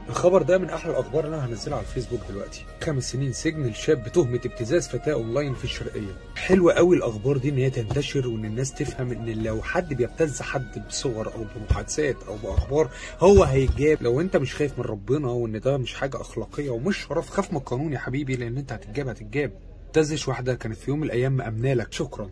الخبر ده من احلى الاخبار اللي انا هنزلها على الفيسبوك دلوقتي خمس سنين سجن لشاب بتهمه ابتزاز فتاه اونلاين في الشرقيه حلوه قوي الاخبار دي ان هي تنتشر وان الناس تفهم ان لو حد بيبتز حد بصور او بمحادثات او باخبار هو هيتجاب لو انت مش خايف من ربنا وان ده مش حاجه اخلاقيه ومش شرف خاف من القانون يا حبيبي لان انت هتتجاب هتتجاب تزش واحده كانت في يوم من الايام مأمنه لك شكرا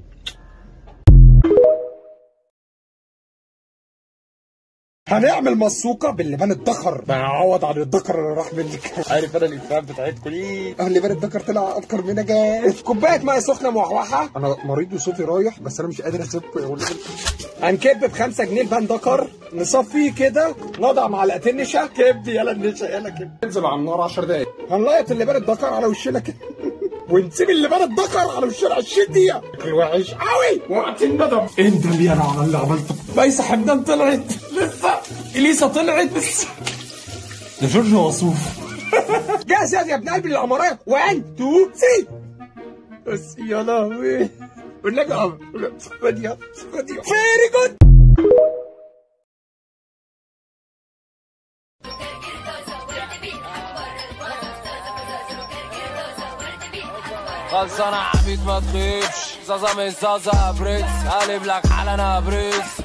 هنعمل مسوقة باللبان الدكر بعوض عن الدكر اللي راح منك عارف انا الافلام بتاعتكم ليه اه اللبان الدكر طلع اكتر من جاز كوباية ماء سخنة موحوحة انا مريض وصوتي رايح بس انا مش قادر اسيبكم يا ولاد هنكب ب 5 جنيه لبان دكر نصفيه كده نضع معلقتين نشا كبد يلا النشا يلا كبد ننزل على النار 10 دقايق هنلايط اللبان الدكر على وشنا كده ونسيب اللبان الدكر على وشنا 20 دقيقة شكل وحش قوي وقت الندم اندم يا انا على اللي عملته ميسة حمدان طلعت لسه اليسا طلعت لسه ده جورج وصوف جاهز يا ابن قلبي للعمارية 1 2 3 بس يا لهوي والنبي قمر فادية فادية فيري جود خلصانة عبيد ما تخيبش زازا مش زازا بريتس قلب لك حالنا بريتس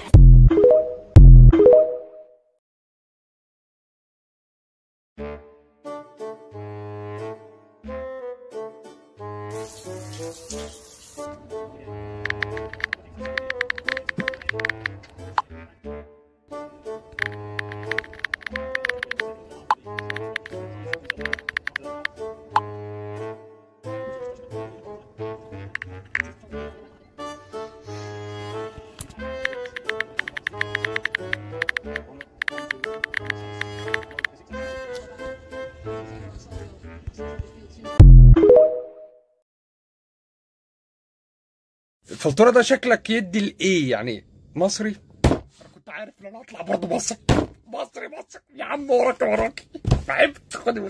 الفلترة ده شكلك يدي الايه يعني مصري انا كنت عارف ان انا هطلع برضه مصري مصري مصري يا عم وراك وراك بحبك خدي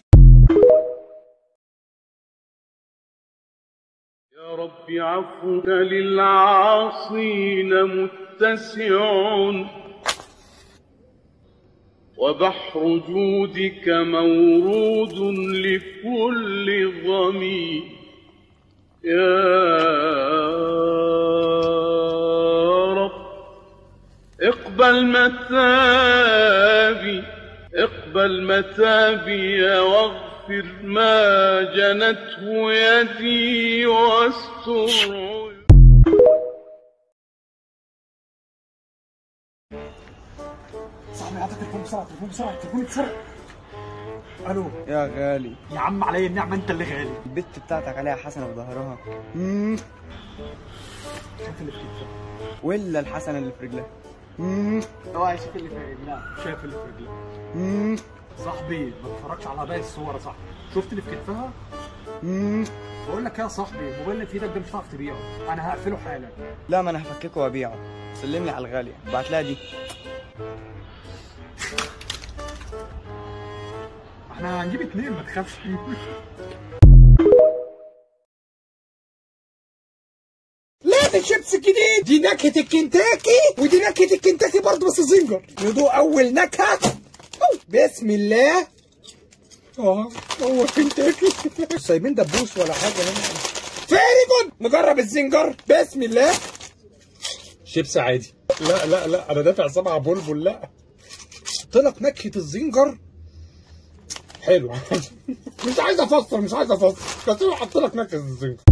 يا رب عفوك للعاصين متسع وبحر جودك مورود لكل ظمي يا رب اقبل متابي اقبل متابي واغفر ما جنته يدي واستر عيوبي. صاحبي هات التليفون بسرعه التليفون بسرعه التليفون بسرعه الو يا غالي يا عم عليا النعمه انت اللي غالي البت بتاعتك عليها حسنة في ظهرها شايف اللي في كتفها ولا الحسنة اللي في رجلها اوعى شايف اللي في رجلها شايف اللي في رجلها صاحبي ما تتفرجش على باقي الصور يا صاحبي شفت اللي في كتفها بقول لك يا صاحبي الموبايل اللي في ايدك ده مش هتعرف تبيعه انا هقفله حالا لا ما انا هفككه وابيعه سلم لي على الغالية بعت لها دي احنا هنجيب اتنين ما تخافش لا ده شيبس جديد دي نكهة الكنتاكي ودي نكهة الكنتاكي برضه بس زنجر ندوق أول نكهة أوه، بسم الله اه هو كنتاكي مش سايبين دبوس ولا حاجة هنا فيري جود نجرب الزنجر بسم الله شيبس عادي لا لا لا أنا دافع سبعة بلبل لا طلق نكهة الزنجر حلو مش عايز افسر مش عايز افسر بس هو حط لك نكهة الزنجر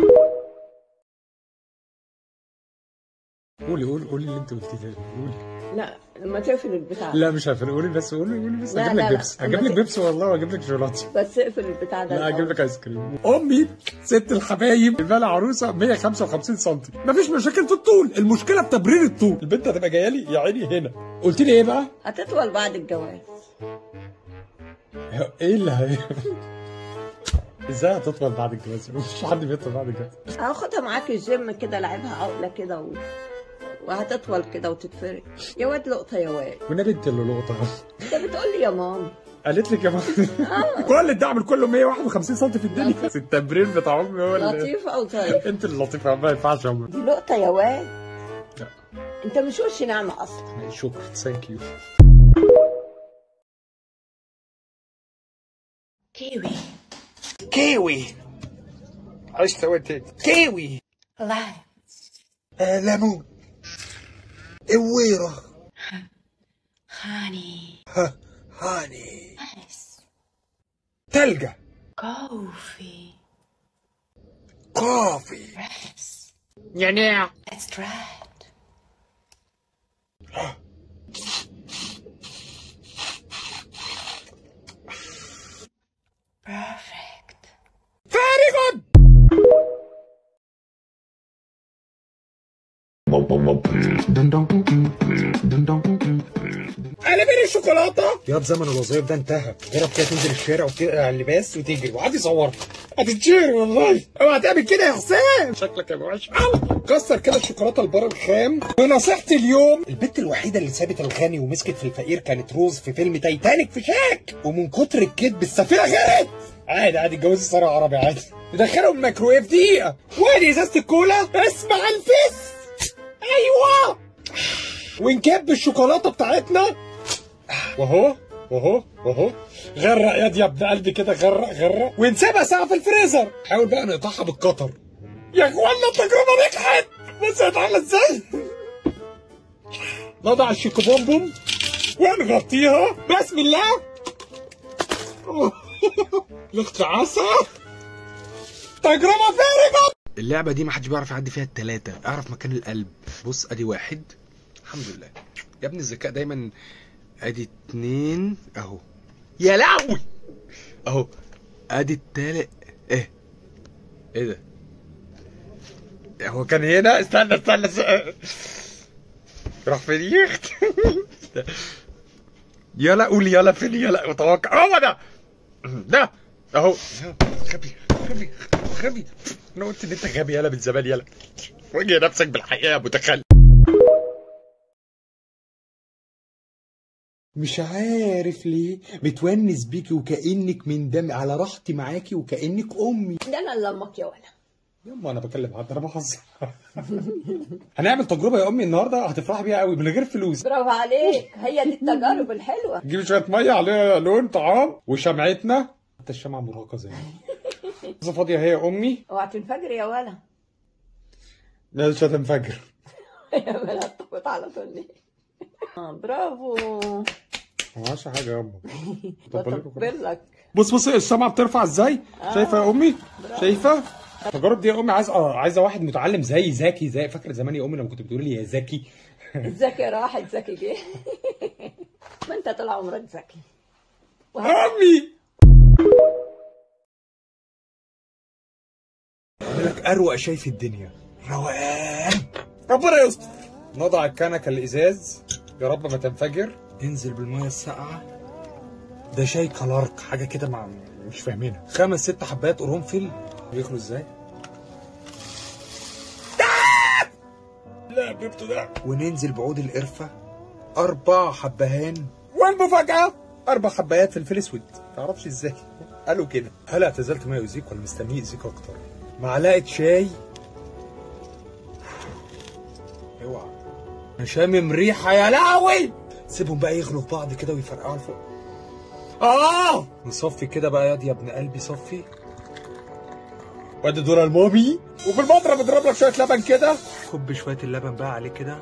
قولي قولي قولي اللي انت قلتيه تاني قولي لا لما تقفل البتاع لا مش هقفل قولي بس قولي قولي بس لا، هجيب لك لا، لا. بيبس هجيب لك أما بيبس والله واجيب لك شوكولاته بس اقفل البتاع ده لا هجيب الأول. لك ايس كريم امي ست الحبايب البالة عروسه 155 سم مفيش مشاكل في الطول المشكله في تبرير الطول البنت هتبقى جايه لي يا عيني هنا قلت لي ايه بقى هتطول بعد الجواز ايه اللي هي ازاي هتطول بعد الجواز مفيش حد بيطول بعد الجواز هاخدها معاك الجيم كده لعبها عقله كده و... وهتطول كده وتتفرق يا واد لقطه يا واد والنبي انت اللي لقطه انت بتقول لي يا ماما قالت لك يا ماما كل الدعم كله 151 سم في الدنيا التبرير بتاع امي هو اللي لطيفه وظريفه انت اللي لطيفه ما ينفعش يا عمر دي لقطه يا واد لا. انت مش وش نعمه اصلا شكرا ثانك يو Kiwi. كيوي عايش سويت تاني كيوي Lime. آه ليمون قويرة Honey. ها هاني Nice. تلجة Coffee. كوفي Grapes. نعناع Let's try it. Perfect. فيري جود انا بين الشوكولاته يا زمن الوظايف ده انتهى جرب كده تنزل الشارع وتقلع اللباس وتجري وقعد يصورك هتتشير والله اوعى تعمل كده يا حسام شكلك يا وحش أوي. كسر كده الشوكولاته البر الخام ونصيحتي اليوم البنت الوحيده اللي سابت الغني ومسكت في الفقير كانت روز في فيلم تايتانيك في شاك ومن كتر الكذب السفينه غرقت عادي عادي اتجوزي ساره عربي عادي ندخلهم الميكرويف دقيقه وادي ازازه الكولا اسمع الفس ايوه ونكب الشوكولاته بتاعتنا وهو وهو وهو غرق يا دي يا ابن قلبي كده غرق غرق ونسيبها ساعه في الفريزر حاول بقى نقطعها بالقطر يا اخوانا التجربه نجحت بص هتعمل ازاي نضع الشيكو بومبوم ونغطيها بسم الله الاقتعاصة تجربة فارغة اللعبة دي محدش بيعرف يعدي فيها التلاتة اعرف مكان القلب بص ادي واحد الحمد لله يا ابني الذكاء دايما ادي اتنين اهو يا لهوي اهو ادي التالت ايه ايه ده هو كان هنا استنى استنى, استنى. راح فين يخت يلا قول يلا فين يلا اتوقع هو ده ده اهو غبي غبي غبي انا قلت ان انت غبي يلا من زمان يلا واجه نفسك بالحقيقه يا متخلف مش عارف ليه بتونس بيكي وكأنك من دم على راحتي معاكي وكأنك أمي ده انا اللي امك يا ولا يما أنا بكلم حد أنا بهزر هنعمل تجربة يا أمي النهاردة هتفرحي بيها قوي من غير فلوس برافو عليك هي دي التجارب الحلوه نجيب شوية مية عليها لون طعام وشمعتنا حتى الشمعة مراهقة زي بس فاضية هي يا أمي اوعى تنفجر يا ولا لا مش هتنفجر يا ولا تفوت على طول ليه؟ آه، برافو معاش حاجة يا أمي طب بقول لكم بطبل لك بص بص السمعة بترفع ازاي شايفة يا امي شايفة التجارب دي يا امي عايز آه، عايزه واحد متعلم زي ذكي زي فاكر زمان يا امي لما كنت بتقولي لي يا ذكي ذكي راحت ذكي جه ما انت طول عمرك ذكي امي اعمل لك اروق شاي في الدنيا روقان ربنا يستر نضع الكنكه الازاز يا رب ما تنفجر انزل بالميه الساقعه ده شاي كلارك حاجه كده مع مش فاهمينها خمس ست حبات قرنفل بيخلوا ازاي لا جبته ده وننزل بعود القرفه اربع حبهان والمفاجاه اربع حبايات فلفل اسود تعرفش ازاي قالوا كده هل اعتزلت ما يؤذيك ولا مستنيه يأذيك اكتر معلقه شاي اوعى انا شامم ريحه يا لهوي سيبهم بقى يغلوا في بعض كده ويفرقعوا لفوق اه نصفي كده بقى ياض يا ابن قلبي صفي وادي دور المامي وبالمضرب اضرب لك شويه لبن كده كب شويه اللبن بقى عليه كده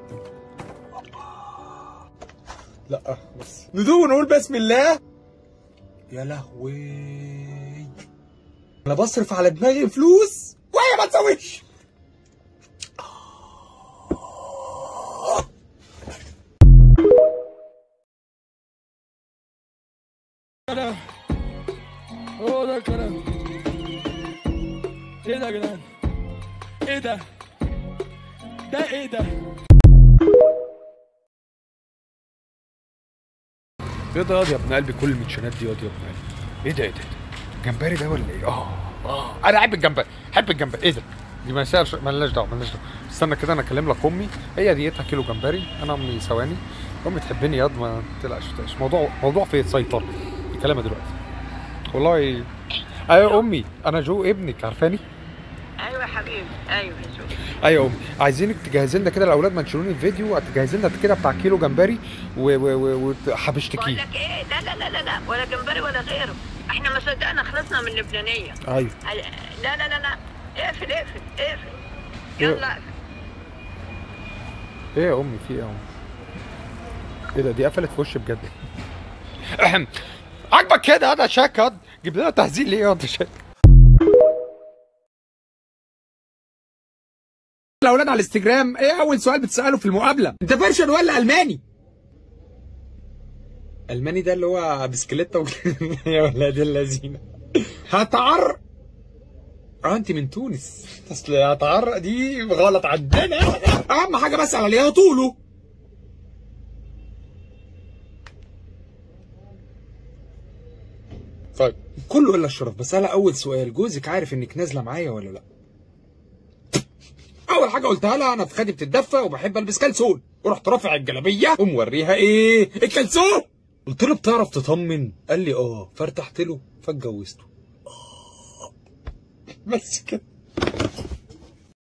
لا بس ندوق ونقول بسم الله يا لهوي انا بصرف على دماغي فلوس وهي ما تسويش هو ده الكلام ايه ده يا جدعان ايه ده ده ايه ده ايه ده ياض يا ابن قلبي كل المنشنات دي ياض يا ابن قلبي ايه ده ايه ده جمبري ده ولا ايه اه اه انا احب الجمبري احب الجمبري ايه ده دي ما يسالش مالناش دعوه مالناش دعوه استنى كده انا اكلم لك امي هي ديتها كيلو جمبري انا امي ثواني امي تحبني ياض ما تقلقش ما تقلقش موضوع موضوع في سيطره كلامها دلوقتي والله ايوه يا امي انا جو ابنك عارفاني ايوه يا حبيبي ايوه يا شوف ايوه يا امي عايزينك تجهزي لنا كده الاولاد منشروني الفيديو تجهزي لنا كده بتاع كيلو جمبري و- و- و- وحبشتكيه ايه لا لا لا لا لا ولا جمبري ولا غيره احنا ما صدقنا خلصنا من اللبنانيه ايوه لا لا لا لا اقفل اقفل اقفل يلا اقفل ايه يا امي في ايه يا امي ايه ده دي قفلت في وشي بجد اهم عاجبك كده هذا شاك هاد جيب لنا تهزيل ليه يا ده شاك الاولاد على الانستجرام ايه اول سؤال بتساله في المقابله انت فرشن ولا الماني الماني ده اللي هو بسكليتة و... يا ولاد اللذينه هتعر اه انت من تونس اصل هتعر دي غلط عندنا اهم حاجه بسال عليها طوله طيب كله الا الشرف بس انا اول سؤال جوزك عارف انك نازله معايا ولا لا اول حاجه قلتها لها انا في خدي بتتدفى وبحب البس كلسون ورحت رافع الجلابيه وموريها ايه الكلسون قلت له بتعرف تطمن قال لي اه فارتحت له فاتجوزته آه. بس كده